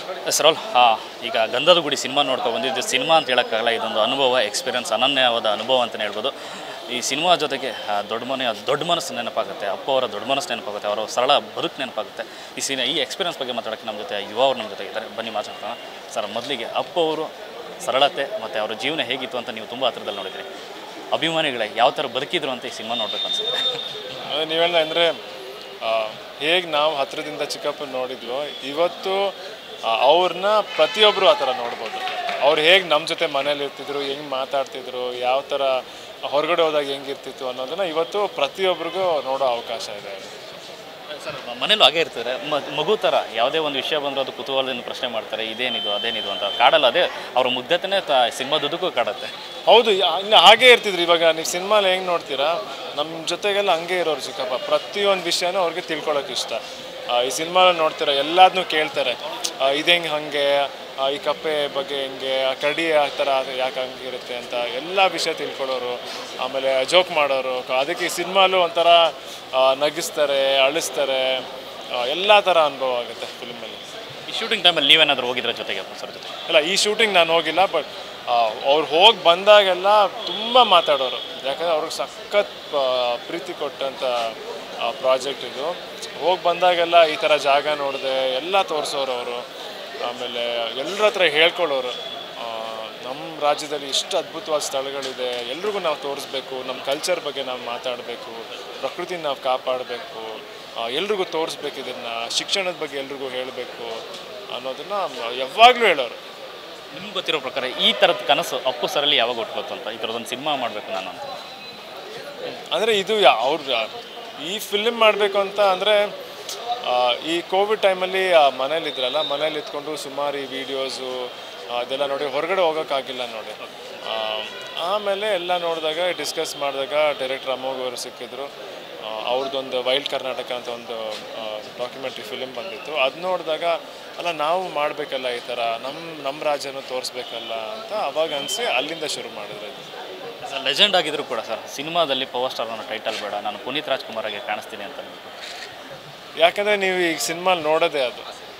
ಸರೋಲ್ ಹಾಂ ಈಗ ಗಂಧದ ಗುಡಿ ಸಿನಿಮಾ ನೋಡ್ಕೊಂಡು ಬಂದಿದ್ದು ಸಿನಿಮಾ ಅಂತ ಹೇಳೋಕ್ಕಾಗಲ್ಲ ಇದೊಂದು ಅನುಭವ ಎಕ್ಸ್ಪೀರಿಯನ್ಸ್ ಅನನ್ಯವಾದ ಅನುಭವ ಅಂತಲೇ ಹೇಳ್ಬೋದು ಈ ಸಿನಿಮಾ ಜೊತೆಗೆ ಆ, ದೊಡ್ಡ ಮನೆ ದೊಡ್ಡ ಮನಸ್ಸು ನೆನಪಾಗುತ್ತೆ ಅಪ್ಪ ಅವರ ದೊಡ್ಡ ಮನಸ್ಸು ನೆನಪಾಗುತ್ತೆ ಅವರ ಸರಳ ಬದುಕು ನೆನಪಾಗುತ್ತೆ ಈ ಸಿನಿ ಈ ಎಕ್ಸ್ಪೀರಿಯನ್ಸ್ ಬಗ್ಗೆ ಮಾತಾಡೋಕ್ಕೆ ನಮ್ಮ ಜೊತೆ ಯುವ ಅವರು ನಮ್ಮ ಜೊತೆ ಇದ್ದಾರೆ ಬನ್ನಿ ಮಾತಾಡ್ತಾನೆ ಸರ್ ಮೊದಲಿಗೆ ಅಪ್ಪ ಅವರು ಸರಳತೆ ಮತ್ತು ಅವರ ಜೀವನ ಹೇಗಿತ್ತು ಅಂತ ನೀವು ತುಂಬ ಹತ್ರದಲ್ಲಿ ನೋಡಿದ್ರಿ ಅಭಿಮಾನಿಗಳೇ ಯಾವ ಥರ ಬದುಕಿದ್ರು ಅಂತ ಈ ಸಿನಿಮಾ ನೋಡ್ಬೇಕು ಅನ್ಸುತ್ತೆ ಅದೇ ನೀವೆಲ್ಲ ಅಂದರೆ ಹೇಗೆ ನಾವು ಹತ್ರದಿಂದ ಚಿಕ್ಕಪ್ಪ ನೋಡಿದ್ವೋ ಇವತ್ತು ಅವ್ರನ್ನ ಪ್ರತಿಯೊಬ್ಬರು ಆ ಥರ ನೋಡ್ಬೋದು ಅವ್ರು ಹೇಗೆ ನಮ್ಮ ಜೊತೆ ಮನೇಲಿ ಇರ್ತಿದ್ರು ಹೆಂಗೆ ಮಾತಾಡ್ತಿದ್ರು ಯಾವ ಥರ ಹೊರಗಡೆ ಹೋದಾಗ ಹೆಂಗಿರ್ತಿತ್ತು ಅನ್ನೋದನ್ನ ಇವತ್ತು ಪ್ರತಿಯೊಬ್ಬರಿಗೂ ನೋಡೋ ಅವಕಾಶ ಇದೆ ಸರ್ ಮನೇಲೂ ಹಾಗೆ ಇರ್ತಾರೆ ಮ ಮಗು ಥರ ಯಾವುದೇ ಒಂದು ವಿಷಯ ಬಂದರೂ ಅದು ಕುತೂಹಲದಿಂದ ಪ್ರಶ್ನೆ ಮಾಡ್ತಾರೆ ಇದೇನಿದು ಅದೇನಿದು ಅಂತ ಕಾಡಲ್ಲ ಅದೇ ಅವ್ರ ಮುಗ್ಧತೆನೇ ತ ಸಿನಿಮಾದುದಕ್ಕೂ ಕಾಡುತ್ತೆ ಹೌದು ಯಾ- ಇನ್ನು ಹಾಗೇ ಇರ್ತಿದ್ರು ಇವಾಗ ನೀವು ಸಿನಿಮಾಲಿ ಹೆಂಗೆ ನೋಡ್ತೀರಾ ನಮ್ಮ ಜೊತೆಗೆಲ್ಲ ಹಂಗೆ ಇರೋರು ಚಿಕ್ಕಪ್ಪ ಪ್ರತಿಯೊಂದು ವಿಷಯನೂ ಅವ್ರಿಗೆ ತಿಳ್ಕೊಳಕ್ಕೆ ಇಷ್ಟ ಆ, ಈ ಸಿನಿಮಾಲಿ ನೋಡ್ತೀರಾ ಎಲ್ಲದನ್ನೂ ಕೇಳ್ತಾರೆ ಆ, ಇದೇಂಗೆ ಹಾಗೆ ಈ ಕಪ್ಪೆ ಬಗ್ಗೆ ಹೆಂಗೆ ಆ ಕಡಿ ಆ ಥರ ಯಾಕೆ ಹಂಗೆ ಇರುತ್ತೆ ಅಂತ ಎಲ್ಲ ವಿಷಯ ತಿಳ್ಕೊಳ್ಳೋರು ಆಮೇಲೆ ಜೋಕ್ ಮಾಡೋರು ಕ- ಅದಕ್ಕೆ ಈ ಸಿನಿಮಾಲು ಒಂಥರ ಆ, ನಗಿಸ್ತಾರೆ ಅಳಿಸ್ತಾರೆ ಎಲ್ಲ ಥರ ಅನುಭವ ಆಗುತ್ತೆ ಫಿಲ್ಮಲ್ಲಿ ಈ ಶೂಟಿಂಗ್ ಟೈಮಲ್ಲಿ ನೀವೇನಾದರೂ ಹೋಗಿದ್ರೆ ಜೊತೆಗೆ ಅಪ್ಪ ಸರ್ ಜೊತೆ ಇಲ್ಲ ಈ ಶೂಟಿಂಗ್ ನಾನು ಹೋಗಿಲ್ಲ ಬಟ್ ಅವ್ರು ಹೋಗಿ ಬಂದಾಗೆಲ್ಲ ತುಂಬ ಮಾತಾಡೋರು ಯಾಕಂದರೆ ಅವ್ರಿಗೆ ಸಖತ್ ಆ, ಪ್ರೀತಿ ಕೊಟ್ಟಂಥ ಪ್ರಾಜೆಕ್ಟ್ ಇದು ಹೋಗಿ ಬಂದಾಗೆಲ್ಲ ಈ ಥರ ಜಾಗ ನೋಡಿದೆ ಎಲ್ಲ ತೋರಿಸೋರು ಅವರು ಆಮೇಲೆ ಎಲ್ಲರ ಹತ್ರ ಹೇಳ್ಕೊಳ್ಳೋರು ಆ, ನಮ್ಮ ರಾಜ್ಯದಲ್ಲಿ ಇಷ್ಟು ಅದ್ಭುತವಾದ ಸ್ಥಳಗಳಿದೆ ಎಲ್ರಿಗೂ ನಾವು ತೋರಿಸ್ಬೇಕು ನಮ್ಮ ಕಲ್ಚರ್ ಬಗ್ಗೆ ನಾವು ಮಾತಾಡಬೇಕು ಪ್ರಕೃತಿನ ನಾವು ಕಾಪಾಡಬೇಕು ಎಲ್ರಿಗೂ ತೋರಿಸ್ಬೇಕು ಇದನ್ನು ಶಿಕ್ಷಣದ ಬಗ್ಗೆ ಎಲ್ರಿಗೂ ಹೇಳಬೇಕು ಅನ್ನೋದನ್ನು ಯಾವಾಗಲೂ ಹೇಳೋರು ನಿಮ್ಗೆ ಗೊತ್ತಿರೋ ಪ್ರಕಾರ ಈ ಥರದ ಕನಸು ಅಪ್ಪು ಸರಲ್ಲಿ ಯಾವಾಗ ಹುಟ್ಕೋತು ಅಂತ ಈ ಥರದೊಂದು ಸಿನಿಮಾ ಮಾಡಬೇಕು ನಾನು ಅಂತ ಅಂದರೆ ಇದು ಯಾ- ಅವ್ರು ಈ ಫಿಲ್ಮ್ ಮಾಡಬೇಕು ಅಂತ ಅಂದರೆ ಈ ಕೋವಿಡ್ ಟೈಮಲ್ಲಿ ಮನೇಲಿ ಇದ್ರಲ್ಲ ಮನೇಲಿ ಇದ್ಕೊಂಡು ಸುಮಾರು ಈ ವಿಡಿಯೋಸು ಅದೆಲ್ಲ ನೋಡಿ ಹೊರಗಡೆ ಹೋಗೋಕ್ಕಾಗಿಲ್ಲ ನೋಡಿ ಆ, ಆಮೇಲೆ ಎಲ್ಲ ನೋಡಿದಾಗ ಡಿಸ್ಕಸ್ ಮಾಡಿದಾಗ ಡೈರೆಕ್ಟರ್ ಅಮೋಘ್ ಅವರು ಸಿಕ್ಕಿದ್ರು ಆ, ಅವ್ರದ್ದೊಂದು ವೈಲ್ಡ್ ಕರ್ನಾಟಕ ಅಂತ ಒಂದು ಡಾಕ್ಯುಮೆಂಟ್ರಿ ಫಿಲ್ಮ್ ಬಂದಿತ್ತು ಅದು ನೋಡಿದಾಗ ಅಲ್ಲ ನಾವು ಮಾಡಬೇಕಲ್ಲ ಈ ಥರ ನಮ್ಮ ನಮ್ಮ ರಾಜ್ಯನೂ ತೋರಿಸ್ಬೇಕಲ್ಲ ಅಂತ ಅವಾಗ ಅನಿಸಿ ಅಲ್ಲಿಂದ ಶುರು ಮಾಡಿದ್ರು ಇದು ಸರ್ ಲೆಜೆಂಡ್ ಆಗಿದ್ರು ಕೂಡ ಸರ್ ಸಿನಿಮಾದಲ್ಲಿ ಪವರ್ ಸ್ಟಾರ್ ಅನ್ನೋ ಟೈಟಲ್ ಬೇಡ ನಾನು ಪುನೀತ್ ರಾಜ್ಕುಮಾರ್ ಆಗಿ ಕಾಣಿಸ್ತೀನಿ ಅಂತ ಅಂದ್ಬಿಟ್ಟು ಯಾಕಂದರೆ ನೀವು ಈಗ ಸಿನಿಮಾಲಿ ನೋಡೋದೇ ಅದು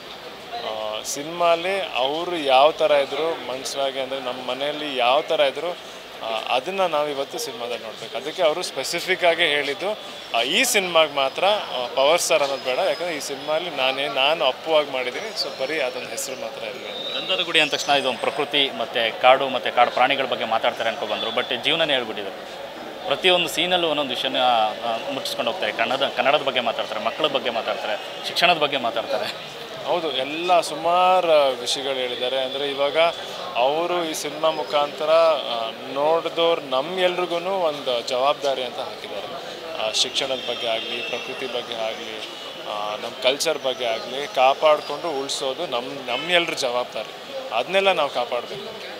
ಸಿನಿಮಾಲಿ ಅವರು ಯಾವ ಥರ ಇದ್ರು ಮನುಷ್ಯರಾಗಿ ಅಂದರೆ ನಮ್ಮ ಮನೆಯಲ್ಲಿ ಯಾವ ಥರ ಇದ್ರು ಅದನ್ನು ನಾವು ಇವತ್ತು ಸಿನಿಮಾದಲ್ಲಿ ನೋಡಬೇಕು ಅದಕ್ಕೆ ಅವರು ಸ್ಪೆಸಿಫಿಕ್ ಆಗಿ ಹೇಳಿದ್ದು ಆ, ಈ ಸಿನಿಮಾಗೆ ಮಾತ್ರ ಪವರ್ ಸ್ಟಾರ್ ಅನ್ನೋದು ಬೇಡ ಯಾಕಂದರೆ ಈ ಸಿನಿಮಾಲಿ ನಾನೇ ನಾನು ಅಪ್ಪುವಾಗಿ ಮಾಡಿದ್ದೀನಿ ಸೊ ಬರೀ ಅದೊಂದು ಹೆಸರು ಮಾತ್ರ ಇಲ್ಲ ಗಂಧದ ಗುಡಿ ಅಂದ ತಕ್ಷಣ ಇದೊಂದು ಪ್ರಕೃತಿ ಮತ್ತು ಕಾಡು ಮತ್ತು ಕಾಡು ಪ್ರಾಣಿಗಳ ಬಗ್ಗೆ ಮಾತಾಡ್ತಾರೆ ಅನ್ಕೊ ಬಂದರು ಬಟ್ ಜೀವನನೇ ಹೇಳ್ಬಿಟ್ಟಿದ್ದಾರೆ ಪ್ರತಿಯೊಂದು ಸೀನಲ್ಲೂ ಒಂದೊಂದು ವಿಷಯನ ಆ, ಮುಟ್ಟಿಸ್ಕೊಂಡು ಹೋಗ್ತಾರೆ ಕನ್ನಡ ಕನ್ನಡದ ಬಗ್ಗೆ ಮಾತಾಡ್ತಾರೆ ಮಕ್ಕಳ ಬಗ್ಗೆ ಮಾತಾಡ್ತಾರೆ ಶಿಕ್ಷಣದ ಬಗ್ಗೆ ಮಾತಾಡ್ತಾರೆ ಹೌದು ಎಲ್ಲ ಸುಮಾರು ವಿಷಯಗಳು ಹೇಳಿದ್ದಾರೆ ಅಂದರೆ ಇವಾಗ ಅವರು ಈ ಸಿನಿಮಾ ಮುಖಾಂತರ ಆ, ನೋಡಿದವ್ರು ನಮ್ಮೆಲ್ರಿಗೂ ಒಂದು ಜವಾಬ್ದಾರಿ ಅಂತ ಹಾಕಿದ್ದಾರೆ ಆ, ಶಿಕ್ಷಣದ ಬಗ್ಗೆ ಆಗಲಿ ಪ್ರಕೃತಿ ಬಗ್ಗೆ ಆಗಲಿ ನಮ್ಮ ಕಲ್ಚರ್ ಬಗ್ಗೆ ಆಗಲಿ ಕಾಪಾಡಿಕೊಂಡು ಉಳಿಸೋದು ನಮ್ಮ ನಮ್ಮೆಲ್ರ ಜವಾಬ್ದಾರಿ ಅದನ್ನೆಲ್ಲ ನಾವು ಕಾಪಾಡಬೇಕು